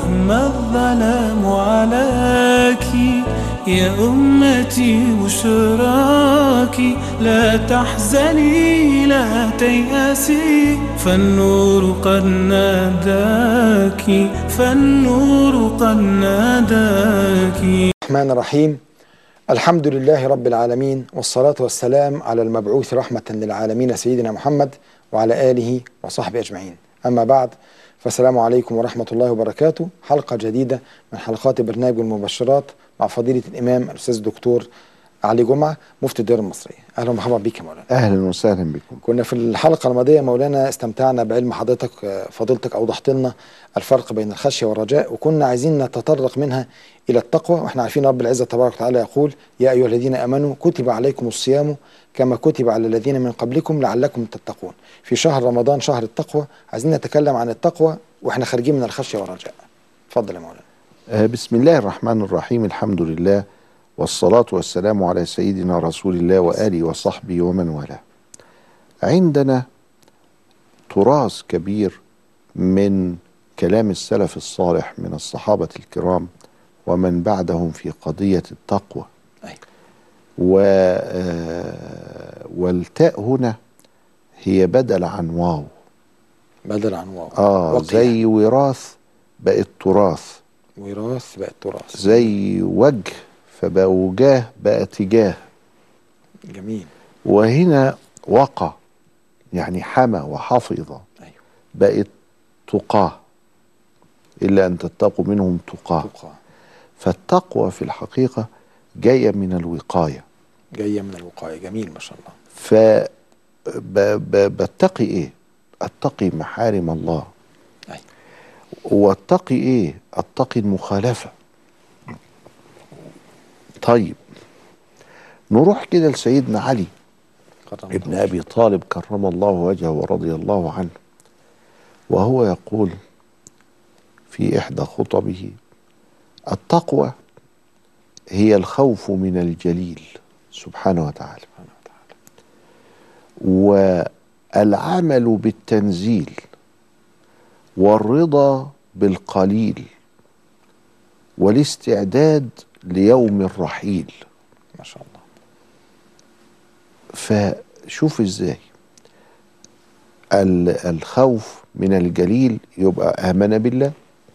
ما الظلام عليك يا أمتي بشراك لا تحزني لا تيأسي فالنور قد ناداك فالنور قد ناداك الرحمن الرحيم الحمد لله رب العالمين والصلاة والسلام على المبعوث رحمة للعالمين سيدنا محمد وعلى آله وصحبه أجمعين أما بعد فالسلام عليكم ورحمة الله وبركاته حلقة جديدة من حلقات برنامج المبشرات مع فضيلة الإمام الأستاذ الدكتور علي جمعة مفتي الدولة المصرية أهلا ومرحبا بك يا مولانا اهلا وسهلا بكم كنا في الحلقة الماضية مولانا استمتعنا بعلم حضرتك آه، فضيلتك أوضحت لنا الفرق بين الخشية والرجاء وكنا عايزين نتطرق منها إلى التقوى وإحنا عارفين رب العزة تبارك وتعالى يقول يا أيها الذين آمنوا كتب عليكم الصيام كما كتب على الذين من قبلكم لعلكم تتقون في شهر رمضان شهر التقوى عايزين نتكلم عن التقوى وإحنا خارجين من الخشية والرجاء اتفضل يا مولانا آه، بسم الله الرحمن الرحيم الحمد لله والصلاة والسلام على سيدنا رسول الله وآله وصحبه ومن والاه عندنا تراث كبير من كلام السلف الصالح من الصحابة الكرام ومن بعدهم في قضية التقوى أيوة. و آه، والتاء هنا هي بدل عن واو بدل عن واو اه وقيع. زي وراث بقت تراث وراث بقى التراث زي وجه فبقى وجاه بقى تجاه جميل وهنا وقى يعني حمى وحفظ أيوة بقت تقاه إلا أن تتقوا منهم تقاه تقى فالتقوى في الحقيقة جاية من الوقاية جاية من الوقاية جميل ما شاء الله فبتقي إيه أتقي محارم الله أيوة واتقي إيه أتقي المخالفة طيب نروح كده لسيدنا علي كرم ابن الله. ابي طالب كرم الله وجهه ورضي الله عنه وهو يقول في احدى خطبه التقوى هي الخوف من الجليل سبحانه وتعالى سبحانه وتعالى والعمل بالتنزيل والرضا بالقليل والاستعداد ليوم الرحيل ما شاء الله فشوف ازاي ال- الخوف من الجليل يبقى آمن بالله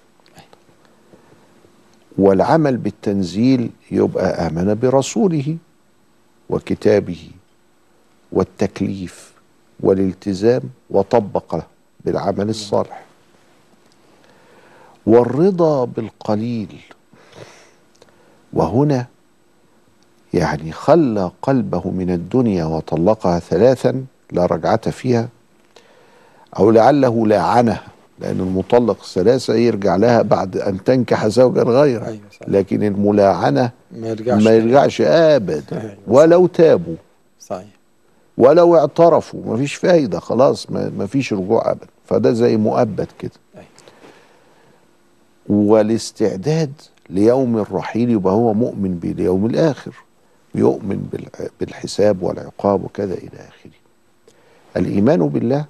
والعمل بالتنزيل يبقى آمن برسوله وكتابه والتكليف والالتزام وطبق بالعمل الصالح والرضا بالقليل وهنا يعني خلى قلبه من الدنيا وطلقها ثلاثا لا رجعة فيها أو لعله لاعنها لأن المطلق الثلاثة يرجع لها بعد أن تنكح زوجا غيره أيوة صحيح. لكن الملاعنة ما يرجعش ما يرجعش أبدا أيوة ولو تابوا صحيح ولو اعترفوا مفيش فايدة خلاص ما مفيش رجوع أبدا فده زي مؤبد كده أيوة والاستعداد ليوم الرحيل يبقى هو مؤمن باليوم الآخر يؤمن بالع- بالحساب والعقاب وكذا إلى آخره الإيمان بالله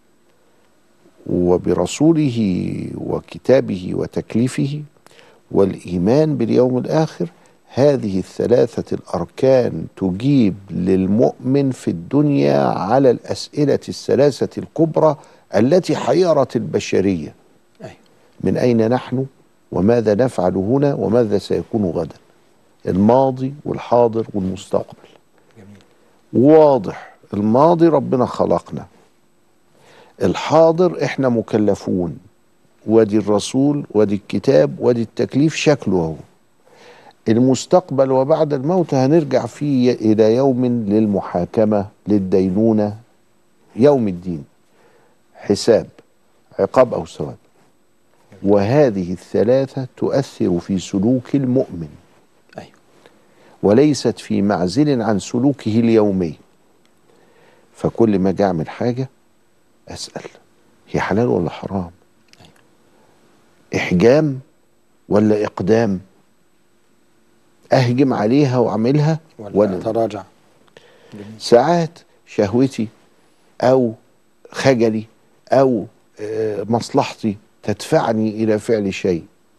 وبرسوله وكتابه وتكليفه والإيمان باليوم الآخر هذه الثلاثة الأركان تجيب للمؤمن في الدنيا على الأسئلة الثلاثة الكبرى التي حيرت البشرية أيوة من أين نحن وماذا نفعل هنا وماذا سيكون غدا الماضي والحاضر والمستقبل جميل واضح الماضي ربنا خلقنا الحاضر احنا مكلفون وادي الرسول وادي الكتاب وادي التكليف شكله اهو المستقبل وبعد الموت هنرجع فيه الى يوم للمحاكمه للدينونه يوم الدين حساب عقاب او ثواب وهذه الثلاثه تؤثر في سلوك المؤمن أيوة وليست في معزل عن سلوكه اليومي فكل ما اجي اعمل حاجه اسال هي حلال ولا حرام احجام ولا اقدام اهجم عليها واعملها ولا أتراجع جميل ساعات شهوتي او خجلي او آه، مصلحتي تدفعني الى فعل شيء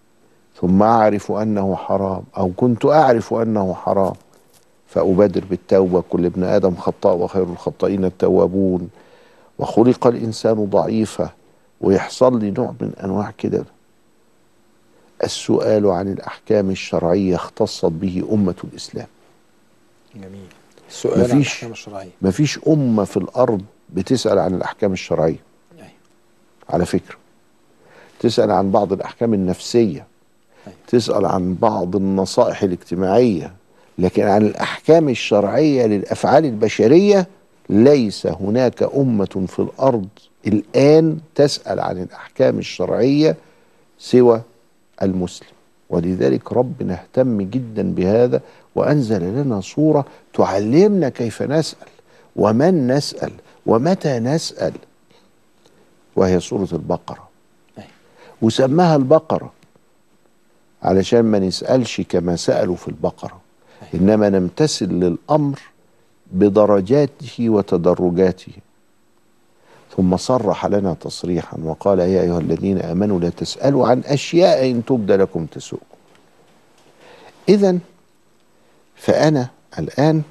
ثم أعرف أنه حرام أو كنت أعرف أنه حرام فأبادر بالتوبة كل ابن آدم خطاء وخير الخطائين التوابون وخلق الإنسان ضعيفا ويحصل لي نوع من أنواع كده السؤال عن الأحكام الشرعية اختصت به أمة الإسلام جميل السؤال عن مفيش الاحكام الشرعيه مفيش أمة في الأرض بتسأل عن الأحكام الشرعية أيوة. على فكرة تسأل عن بعض الأحكام النفسية أيوة. تسأل عن بعض النصائح الاجتماعية لكن عن الأحكام الشرعية للأفعال البشرية ليس هناك أمة في الأرض الآن تسأل عن الأحكام الشرعية سوى المسلم ولذلك ربنا اهتم جدا بهذا وأنزل لنا صورة تعلمنا كيف نسأل ومن نسأل ومتى نسأل وهي سورة البقرة أيوة. وسماها البقرة علشان ما نسألش كما سألوا في البقرة إنما نمتثل للأمر بدرجاته وتدرجاته ثم صرح لنا تصريحا وقال يا أيها الذين آمنوا لا تسألوا عن أشياء إن تبد لكم تسؤكم إذا فأنا الآن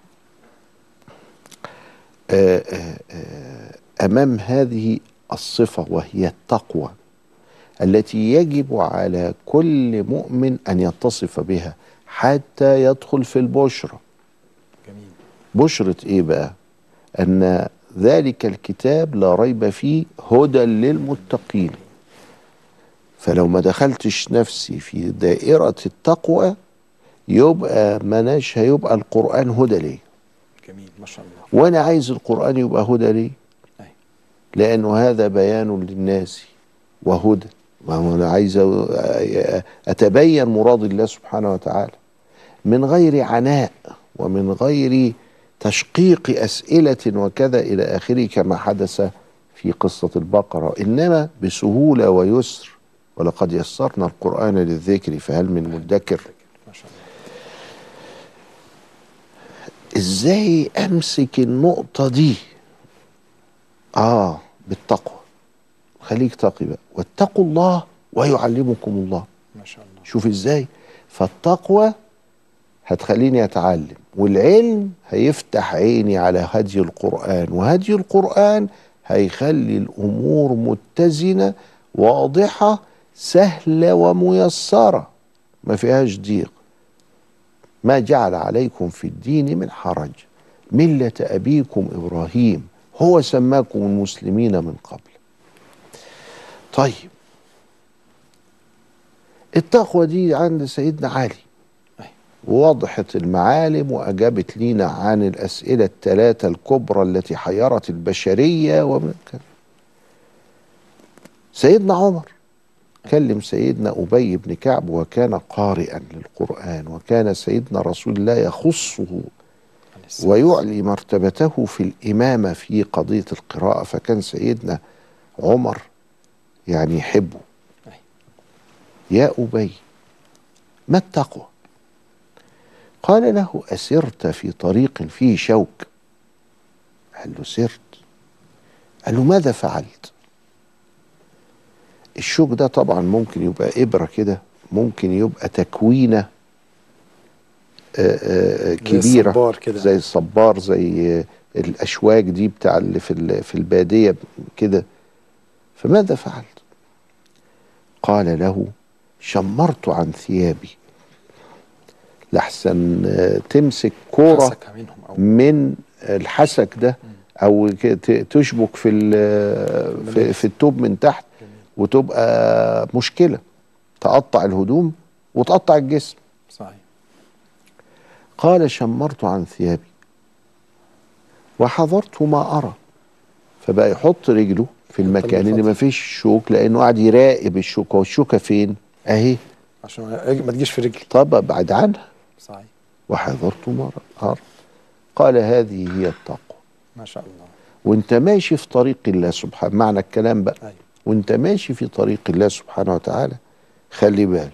آه، آه، آه، أمام هذه الصفة وهي التقوى التي يجب على كل مؤمن أن يتصف بها حتى يدخل في البشرى جميل بشرة إيه بقى أن ذلك الكتاب لا ريب فيه هدى للمتقين فلو ما دخلتش نفسي في دائرة التقوى يبقى مناش هيبقى القرآن هدى ليه جميل ما شاء الله وانا عايز القرآن يبقى هدى ليه أيوة. لأنه هذا بيان للناس وهدى ما هو أنا عايز أ- أتبين مراد الله سبحانه وتعالى من غير عناء ومن غير تشقيق أسئلة وكذا إلى آخره كما حدث في قصة البقرة إنما بسهولة ويسر ولقد يسرنا القرآن للذكر فهل من مدكر ما شاء الله ازاي امسك النقطة دي اه بالتقوى خليك تقي بقى واتقوا الله ويعلمكم الله ما شاء الله شوف ازاي فالتقوى هتخليني اتعلم والعلم هيفتح عيني على هدي القرآن وهدي القرآن هيخلي الامور متزنة واضحة سهلة وميسرة ما فيهاش ضيق ما جعل عليكم في الدين من حرج ملة أبيكم إبراهيم هو سماكم المسلمين من قبل طيب التقوى دي عند سيدنا علي أيوة. ووضحت المعالم وأجابت لينا عن الأسئلة الثلاثة الكبرى التي حيرت البشرية ومن كان سيدنا عمر كلم سيدنا أبي بن كعب وكان قارئا للقرآن وكان سيدنا رسول الله يخصه عليه الصلاة ويعلي مرتبته في الإمامة في قضية القراءة فكان سيدنا عمر يعني يحبه أيوة. يا أبي ما التقوى قال له أسرت في طريق فيه شوك قال له سرت قال له ماذا فعلت الشوك ده طبعا ممكن يبقى إبرة كده ممكن يبقى تكوينة آه، آه، كبيرة الصبار كده. زي الصبار زي آه، الأشواك دي بتاع اللي في ال- في البادية كده فماذا فعلت قال له شمرت عن ثيابي لحسن آه، تمسك كورة حسك منهم أو من الحسك ده او ك- ت- تشبك في ال- في, في التوب من تحت جميل. وتبقى مشكله تقطع الهدوم وتقطع الجسم صحيح قال شمرت عن ثيابي ووحضرت ما ارى فبقى يحط رجله في المكان اللي ما فيش شوك لانه قاعد يراقب الشوكه والشوكه فين اهي عشان ما ما تجيش في رجلي طب ابعد عنها صحيح وحضرت ما ارى قال هذه هي التقوى ما شاء الله وانت ماشي في طريق الله سبحانه معنى الكلام بقى أيوة. وانت ماشي في طريق الله سبحانه وتعالى خلي بالك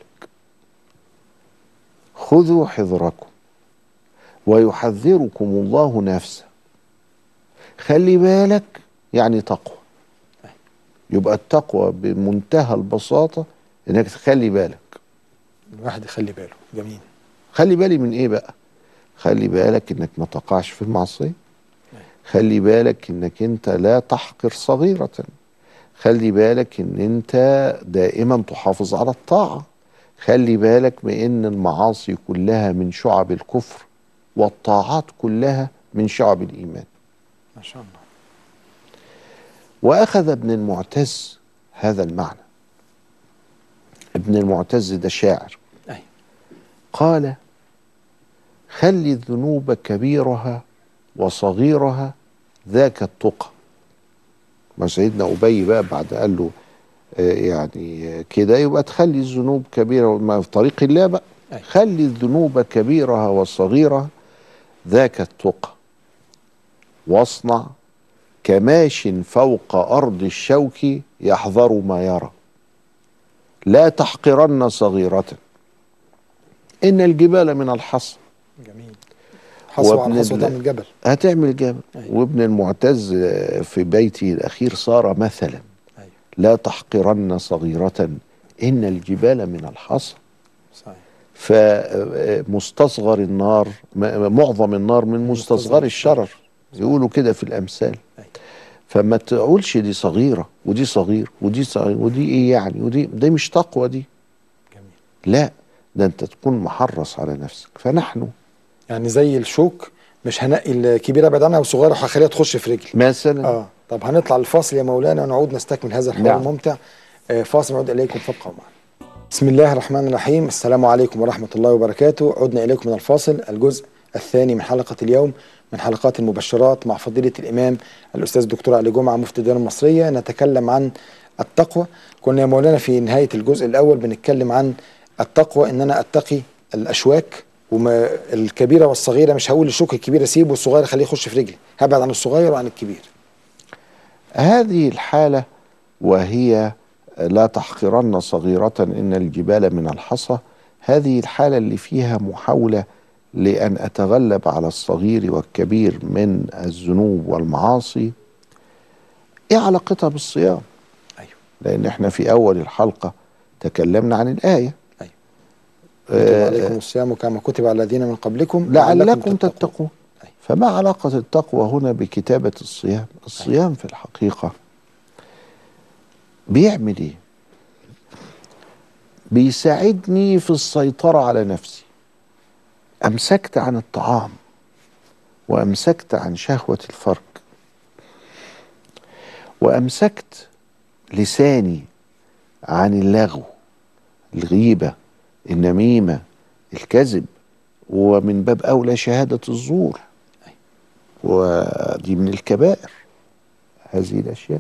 خذوا حذركم ويحذركم الله نفسه خلي بالك يعني تقوى يبقى التقوى بمنتهى البساطة انك تخلي بالك الواحد يخلي باله جميل خلي بالي من ايه بقى خلي بالك انك ما تقعش في المعصيه خلي بالك انك انت لا تحقر صغيره خلي بالك ان انت دائما تحافظ على الطاعه خلي بالك بان المعاصي كلها من شعب الكفر والطاعات كلها من شعب الايمان ما شاء الله واخذ ابن المعتز هذا المعنى ابن المعتز ده شاعر أي. قال خلي الذنوب كبيرها وصغيرها ذاك التقى ما سيدنا أبي بقى بعد قال له آه، يعني آه، كده يبقى تخلي الذنوب كبيرة ما في طريق الله بقى أي. خلي الذنوب كبيرها وصغيرها ذاك التقى واصنع كماش فوق أرض الشوك يحذر ما يرى لا تحقرن صغيرة إن الجبال من الحصى جميل حصوة وابن على حصوة ال- تعمل جبل هتعمل جبل أيوة. وابن المعتز آه، في بيته الأخير صار مثلا أيوة. لا تحقرن صغيرة إن الجبال من الحصى صحيح فمستصغر النار م- معظم النار من مستصغر مستصغر الشرر يقولوا كده في الأمثال أيوة. فما تقولش دي صغيرة ودي صغير ودي صغير ودي ايه يعني ودي دي مش تقوى دي جميل لا ده انت تكون محرص على نفسك فنحن يعني زي الشوك مش هنقي الكبيره بعيد عنها والصغيره هخليها تخش في رجلي مثلا اه طب هنطلع الفاصل يا مولانا ونعود نستكمل هذا الحوار نعم. الممتع آه فاصل نعود اليكم فابقوا معنا بسم الله الرحمن الرحيم السلام عليكم ورحمه الله وبركاته عدنا اليكم من الفاصل الجزء الثاني من حلقه اليوم من حلقات المبشرات مع فضيله الامام الاستاذ الدكتور علي جمعه مفتي الديانه المصريه نتكلم عن التقوى كنا يا مولانا في نهايه الجزء الاول بنتكلم عن التقوى ان انا اتقي الاشواك وما الكبيره والصغيره مش هقول الشوك الكبير اسيبه والصغير اخليه يخش في رجلي هبعد عن الصغير وعن الكبير هذه الحالة وهي لا تحقرن صغيرة إن الجبال من الحصى هذه الحالة اللي فيها محاولة لأن أتغلب على الصغير والكبير من الذنوب والمعاصي إيه علاقتها بالصيام؟ ايوه لأن إحنا في أول الحلقة تكلمنا عن الآية أيوة. كتب آه، عليكم الصيام كما كتب على الذين من قبلكم لعلكم تتقون أيوة. فما علاقة التقوى هنا بكتابة الصيام الصيام في الحقيقة بيعمل ايه بيساعدني في السيطرة على نفسي أمسكت عن الطعام وأمسكت عن شهوة الفرج وأمسكت لساني عن اللغو الغيبة النميمة الكذب ومن باب أولى شهادة الزور ودي من الكبائر هذه الأشياء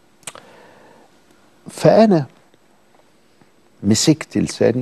فأنا مسكت لساني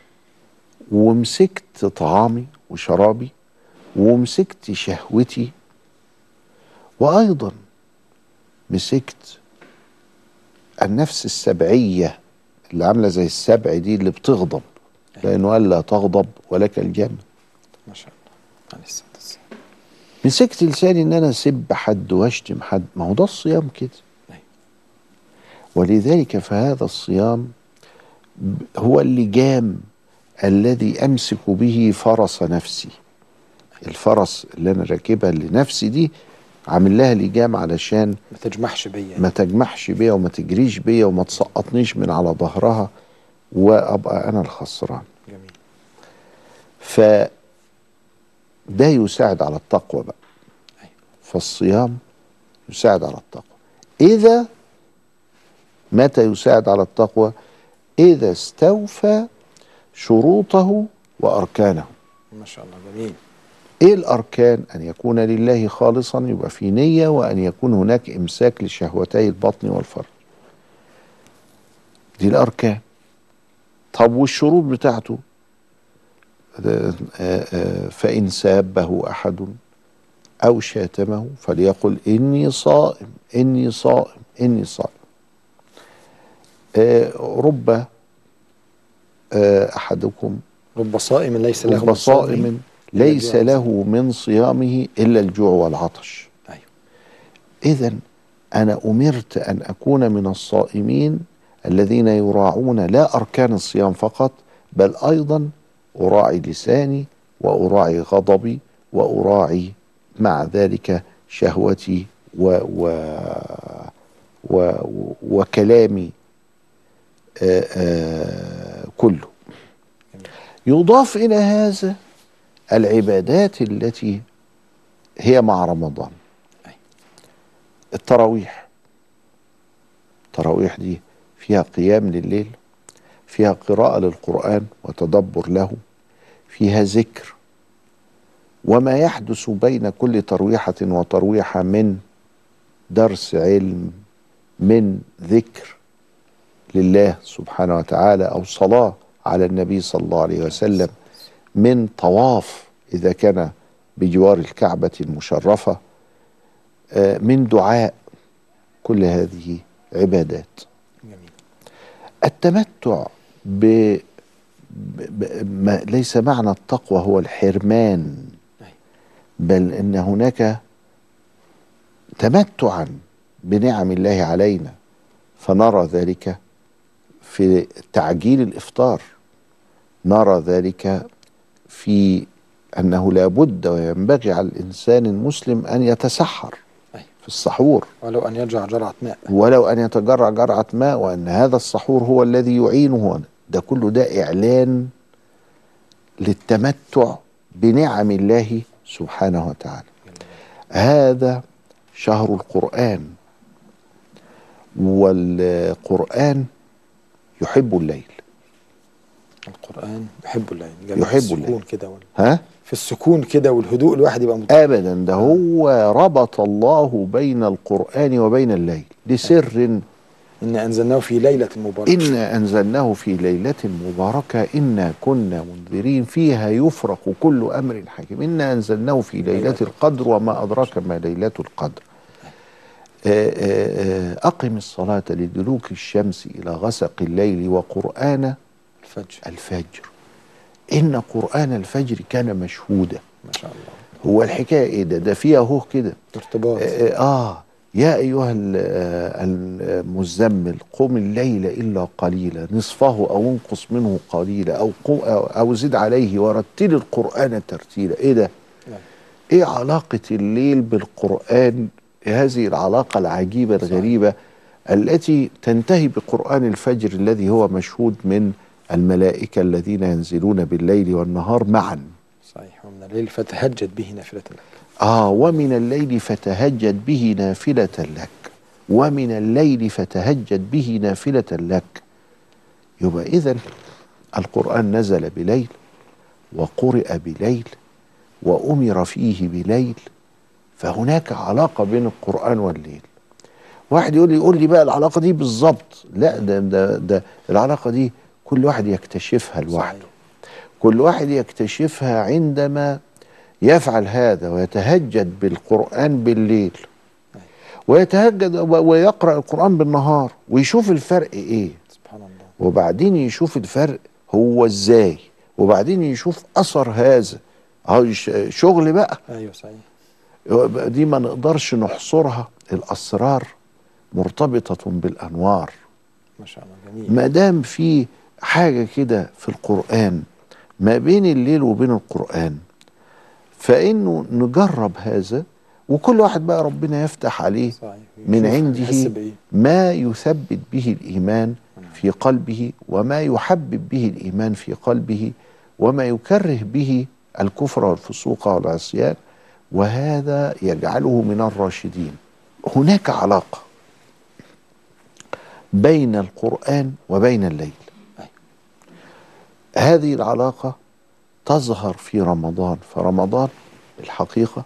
ومسكت طعامي وشرابي ومسكت شهوتي وأيضا مسكت النفس السبعية اللي عاملة زي السبع دي اللي بتغضب لأنه قال لا تغضب ولك الجنة ما شاء الله عليه الصلاه والسلام مسكت لساني ان انا اسب حد واشتم حد ما هو ده الصيام كده أيوة. ولذلك فهذا الصيام ب- هو اللجام الذي امسك به فرس نفسي الفرس اللي انا راكبها لنفسي دي عامل لها لجام علشان ما تجمحش بيا ما تجمحش بيا وما تجريش بيا وما تسقطنيش من على ظهرها وابقى انا الخسران جميل ف ده يساعد على التقوى بقى أيوة. فالصيام يساعد على التقوى إذا متى يساعد على التقوى إذا استوفى شروطه وأركانه ما شاء الله جميل إيه الأركان أن يكون لله خالصا يبقى في نية وأن يكون هناك إمساك لشهوتي البطن والفرج دي الأركان طب والشروط بتاعته آه، آه، فإن سابه أحد أو شاتمه فليقل إني صائم إني صائم إني صائم آه، رب آه، أحدكم رب صائم ليس له رب من صومه صائم إلا ليس الجوع له من صيامه إلا الجوع والعطش ايوه إذا أنا أمرت أن أكون من الصائمين الذين يراعون لا أركان الصيام فقط بل أيضا أراعي لساني وأراعي غضبي وأراعي مع ذلك شهوتي و و و وكلامي آآ آآ كله يضاف إلى هذا العبادات التي هي مع رمضان التراويح التراويح دي فيها قيام لليل فيها قراءة للقرآن وتدبر له فيها ذكر وما يحدث بين كل ترويحة وترويحة من درس علم من ذكر لله سبحانه وتعالى أو صلاة على النبي صلى الله عليه وسلم من طواف إذا كان بجوار الكعبة المشرفة آه، من دعاء كل هذه عبادات جميل التمتع ب... ب... ب... ما ليس معنى التقوى هو الحرمان أيوة. بل ان هناك تمتعا بنعم الله علينا فنرى ذلك في تعجيل الافطار نرى ذلك في انه لا بد وينبغي على الانسان المسلم ان يتسحر أيوة. في السحور ولو أن يرجع جرعة ماء ولو أن يتجرع جرعة ماء وأن هذا السحور هو الذي يعينه ده كله ده إعلان للتمتع بنعم الله سبحانه وتعالى هذا شهر القرآن والقرآن يحب الليل القرآن يحب الليل جميل. يحب السكون الليل. كده وال... ها في السكون كده والهدوء الواحد يبقى مت... أبدا ده هو ربط الله بين القرآن وبين الليل لسر إن أنزلناه في ليلة مباركة إنا أنزلناه في ليلة مباركة إنا كنا منذرين فيها يفرق كل أمر حكيم إنا أنزلناه في ليلة القدر وما أدراك ما ليلة القدر آه، آه، آه، أقم الصلاة لدلوك الشمس إلى غسق الليل وقرآن الفجر الفجر إن قرآن الفجر كان مشهودا ما شاء الله هو الحكاية إيه ده ده فيها هو كده ارتباط آه, آه يا أيها ال- آه، المزمل قم الليل إلا قليلا نصفه أو انقص منه قليلا أو, قم أو, أو زد عليه ورتل القرآن ترتيلا إيه ده؟ نعم. إيه علاقة الليل بالقرآن هذه العلاقة العجيبة الغريبة التي تنتهي بقرآن الفجر الذي هو مشهود من الملائكة الذين ينزلون بالليل والنهار معا صحيح ومن الليل فتهجد به نافلة لك آه ومن الليل فتهجد به نافلة لك ومن الليل فتهجد به نافلة لك يبقى إذا القرآن نزل بليل وقرئ بليل وأمر فيه بليل فهناك علاقة بين القرآن والليل واحد يقول لي يقول لي بقى العلاقة دي بالظبط لا ده, ده, ده العلاقة دي كل واحد يكتشفها لوحده صحيح. كل واحد يكتشفها عندما يفعل هذا ويتهجد بالقرآن بالليل ويتهجد و- ويقرأ القرآن بالنهار ويشوف الفرق ايه سبحان الله وبعدين يشوف الفرق هو ازاي وبعدين يشوف اثر هذا اهو ش- شغل بقى أيوه صحيح دي ما نقدرش نحصرها الاسرار مرتبطة بالانوار ما شاء الله جميل ما دام في حاجة كده في القرآن ما بين الليل وبين القرآن فإنه نجرب هذا وكل واحد بقى ربنا يفتح عليه صحيح من يشوف عنده يحس بإيه ما يثبت به الإيمان في قلبه وما يحبب به الإيمان في قلبه وما يكره به الكفر والفسوق والعصيان وهذا يجعله من الراشدين هناك علاقة بين القرآن وبين الليل هذه العلاقة تظهر في رمضان فرمضان الحقيقة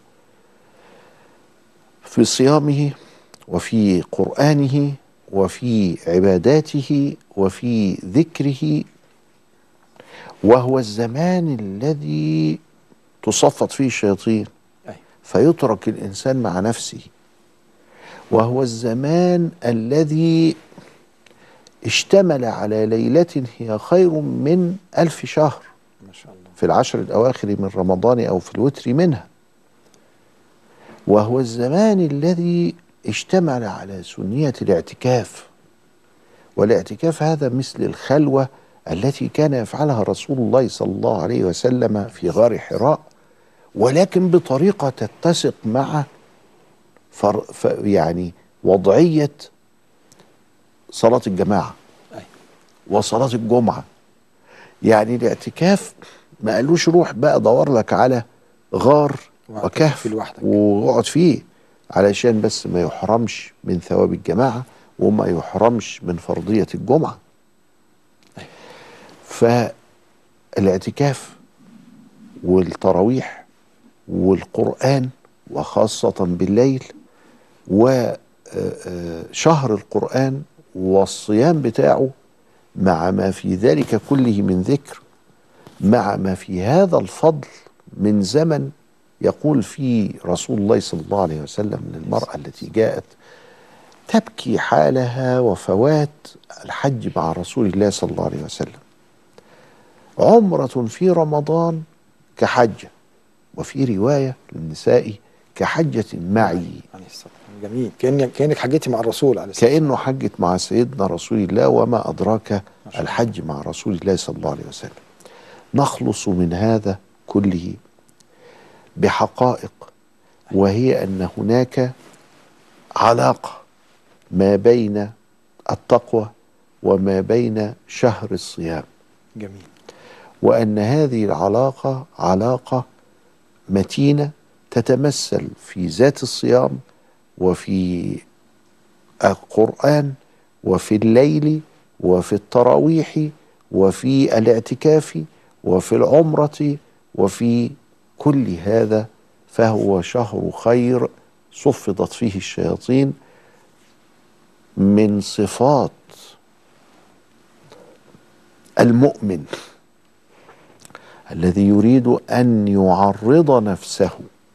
في صيامه وفي قرآنه وفي عباداته وفي ذكره وهو الزمان الذي تصفد فيه الشياطين أيوة. فيترك الإنسان مع نفسه وهو الزمان الذي اشتمل على ليلة هي خير من ألف شهر ما شاء الله في العشر الأواخر من رمضان أو في الوتر منها وهو الزمان الذي اشتمل على سنية الاعتكاف والاعتكاف هذا مثل الخلوة التي كان يفعلها رسول الله صلى الله عليه وسلم في غار حراء ولكن بطريقة تتسق مع فر ف يعني وضعية صلاة الجماعة أي. وصلاة الجمعة يعني الاعتكاف ما قالوش روح بقى دور لك على غار واعتكف وكهف فيه لوحدك. واقعد فيه علشان بس ما يحرمش من ثواب الجماعة وما يحرمش من فرضية الجمعة فالاعتكاف والتراويح والقرآن وخاصة بالليل وشهر القرآن والصيام بتاعه مع ما في ذلك كله من ذكر مع ما في هذا الفضل من زمن يقول فيه رسول الله صلى الله عليه وسلم للمرأة التي جاءت تبكي حالها وفوات الحج مع رسول الله صلى الله عليه وسلم عمرة في رمضان كحجة وفي رواية للنساء كحجة معي عليه الصلاة والسلام. جميل كأنك كأنك حجتي مع الرسول عليه الصلاة كأنه حجت مع سيدنا رسول الله وما أدراك الحج مع رسول الله صلى الله عليه وسلم نخلص من هذا كله بحقائق وهي أن هناك علاقة ما بين التقوى وما بين شهر الصيام جميل وأن هذه العلاقة علاقة متينة تتمثل في ذات الصيام وفي القرآن وفي الليل وفي التراويح وفي الاعتكاف وفي العمرة وفي كل هذا فهو شهر خير صفدت فيه الشياطين من صفات المؤمن الذي يريد ان يعرض نفسه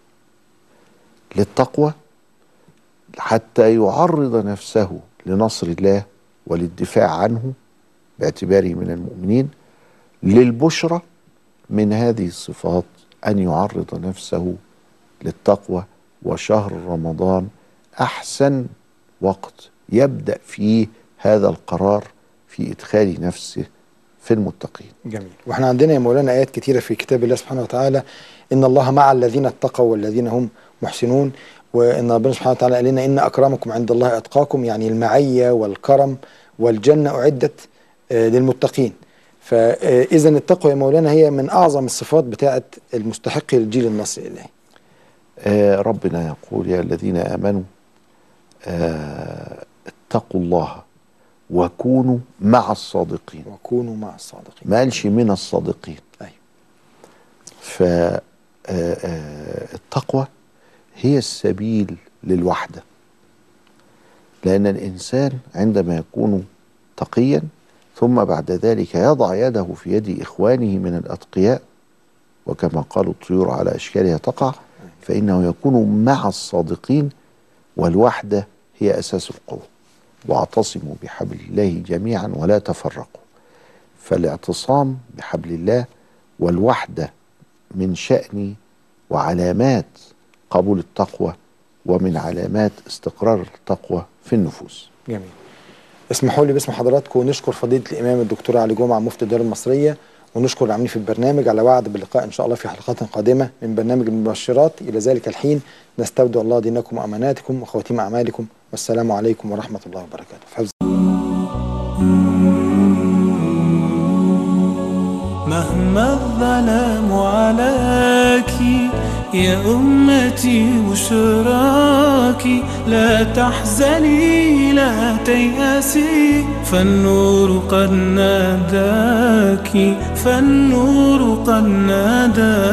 للتقوى حتى يعرض نفسه لنصر الله وللدفاع عنه باعتباره من المؤمنين للبشرى من هذه الصفات ان يعرض نفسه للتقوى وشهر رمضان احسن وقت يبدا فيه هذا القرار في ادخال نفسه في المتقين جميل واحنا عندنا يا مولانا ايات كتيره في كتاب الله سبحانه وتعالى ان الله مع الذين اتقوا والذين هم محسنون وان ربنا سبحانه وتعالى قال لنا ان اكرمكم عند الله اتقاكم يعني المعيه والكرم والجنه اعدت آه، للمتقين فاذا التقوى يا مولانا هي من اعظم الصفات بتاعه المستحق للجيل النصر الالهي آه ربنا يقول يا الذين امنوا آه اتقوا الله وكونوا مع الصادقين وكونوا مع الصادقين ما قالش من الصادقين أيوة. فالتقوى هي السبيل للوحدة لأن الإنسان عندما يكون تقيا ثم بعد ذلك يضع يده في يد إخوانه من الأتقياء وكما قالوا الطيور على أشكالها تقع فإنه يكون مع الصادقين والوحدة هي أساس القوة واعتصموا بحبل الله جميعا ولا تفرقوا فالاعتصام بحبل الله والوحدة من شأن وعلامات قبول التقوى ومن علامات استقرار التقوى في النفوس جميل اسمحوا لي باسم حضراتكم نشكر فضيله الامام الدكتور علي جمعه مفتي الدار المصريه ونشكر العاملين في البرنامج على وعد باللقاء ان شاء الله في حلقات قادمه من برنامج المبشرات الى ذلك الحين نستودع الله دينكم واماناتكم وخواتيم اعمالكم والسلام عليكم ورحمه الله وبركاته في حفظ مهما الظلام عليك يا أمتي بشراكي لا تحزني لا تيأسي فالنور قد ناداك فالنور قد ناداك